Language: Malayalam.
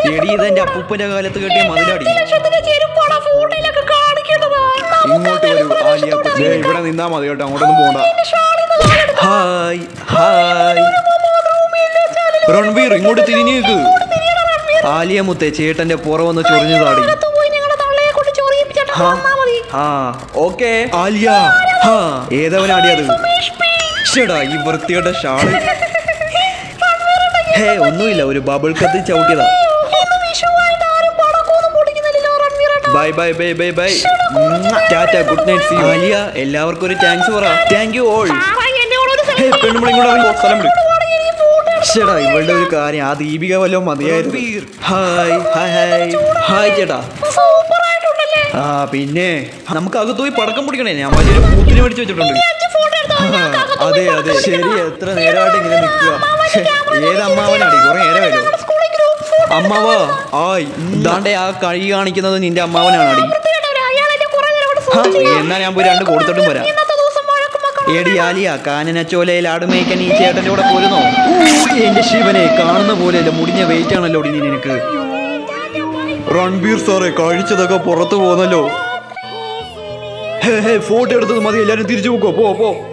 എടി ഇത് എന്റെ അപ്പൂപ്പന്റെ കാലത്ത് കെട്ടിയ മതിലടി ലക്ഷത്തിന്റെ ചെരുപ്പാണ് ഫോട്ടോയിലൊക്കെ കാണിക്കുന്നത് ഇങ്ങോട്ട് വരൂ ആലിയ കൊച്ചി. ദേ, ഇവിടെ നിന്നാ മതി കേട്ടോ അങ്ങോട്ടൊന്നും പോണ്ട ഹായ് ഹായ് റൺവീർ ഇങ്ങോട്ട് തിരിഞ്ഞു നിൽക്ക് ആലിയ മുത്തേ ചേട്ടന്റെ പുറവന്ന് ചൊറിഞ്ഞു താടി പോയി നിങ്ങളുടെ തള്ളയെ കൊണ്ട് ചൊറിയിപ്പിച്ചിട്ട് ഹാ. വന്നാ മതി ആ ഓക്കേ ആലിയ ഹാ ഏതവനാടിയത് ഷടാ ഈ വൃത്തിയുടെ ഷാള് ഹേ ഒന്നുമില്ല ഒരു ബബിൾ കത്തി ചവിട്ടിയതാ ഇന്ന് വിഷുവായിട്ട് ആരും പടക്കമൊന്നും പൊട്ടിക്കുന്നില്ലല്ലോ റൺവീറേട്ടാ bye bye bye bye bye tata good night see Alia എല്ലാവർക്കും ഒരു താങ്ക്സ് പറ താങ്ക് യു ഓൾ സാറായി എന്നോട് ഒരു ഹേ പെണ്ണുമ്പളും കൂടെ ഇറങ്ങി പോ, സ്ഥലം വിട് ചേട്ടാ ഇവളുടെ ഒരു കാര്യം ആ ദീപിക വല്ലോ മതിയായിരുന്നു ഹായ് ഹായ് ഹായ് ഹായ് ചേട്ടാ സൂപ്പർ ആയിട്ടുണ്ടല്ലേ ആ പിന്നെ നമുക്ക് അകത്ത് പോയി പടക്കം പിടിക്കണേ ഞാൻ വലിയൊരു പൂത്തിന് മേടിച്ച് വെച്ചിട്ടുണ്ട് അഞ്ച് ഫോട്ടോ എടുത്തോ ആ, അതെ അതെ ശരി എത്ര നേരമായിട്ട് ഇങ്ങനെ നിൽക്കുക ഏത് അമ്മാവനാടി കുറെ നേരമല്ലോ സ്കൂളിൽ ഗ്രൂപ്പ് ഫോട്ടോ അമ്മാവാ ആയ് ദാണ്ടെ ആ കഴി കാണിക്കുന്നത് നിന്റെ അമ്മാവനാണടി എടുത്തിട്ട് അയാൾ എന്നെ കുറെ നേരം കൊണ്ട് ഹാ, സൂക്ഷിച്ചു എന്നാ ഞാൻ പോയി രണ്ട് കൊടുത്തിട്ടും വരാം ഇന്നത്തെ ദിവസം വഴക്കും മക്കളും ഏടി ആലിയ കാനനച്ചോലയിൽ ആടുമേക്കാൻ ഈ ചേട്ടന്റെ കൂടെ പോരുന്നോ എന്റെ ശിവനെ കാണുന്ന പോലെയല്ല മുടിഞ്ഞ വെയിറ്റ് ആണല്ലോ ഇനി നിനക്ക് റൺബീർ സാറേ കഴിച്ചതൊക്കെ പുറത്തു പോന്നല്ലോ ഹേ ഹേ ഫോട്ടോ എടുത്തത് മതി എല്ലാരും തിരിച്ചു പോക്കോ പോ പോ